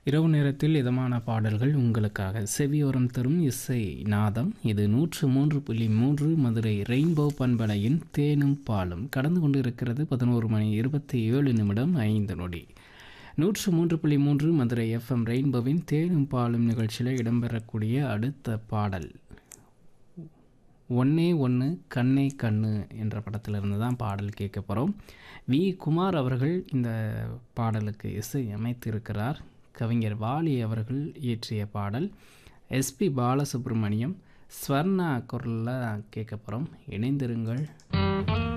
இரவு நேரத்தில் இதமான பாடல்கள் உங்களுக்காக செவியோரம் தரும் இசை நாதம் இது நூற்று மூன்று புள்ளி மூன்று மதுரை ரெயின்போ பண்பலையின் தேனும் பாலும் கடந்து கொண்டு இருக்கிறது பதினோரு மணி இருபத்தி ஏழு நிமிடம் ஐந்து நொடி நூற்று மூன்று புள்ளி மூன்று மதுரை எஃப்எம் ரெயின்போவின் தேனும் பாலும் நிகழ்ச்சியில் இடம்பெறக்கூடிய அடுத்த பாடல் ஒன்னே ஒன்று கண்ணே கண்ணு என்ற படத்திலிருந்து தான் பாடல் கேட்க போகிறோம் வி குமார் அவர்கள் இந்த பாடலுக்கு இசை அமைத்திருக்கிறார் கவிஞர் வாலி அவர்கள் இயற்றிய பாடல் எஸ்பி பாலசுப்ரமணியம் ஸ்வர்ணா குரலில் கேட்க போகிறோம் இணைந்திருங்கள்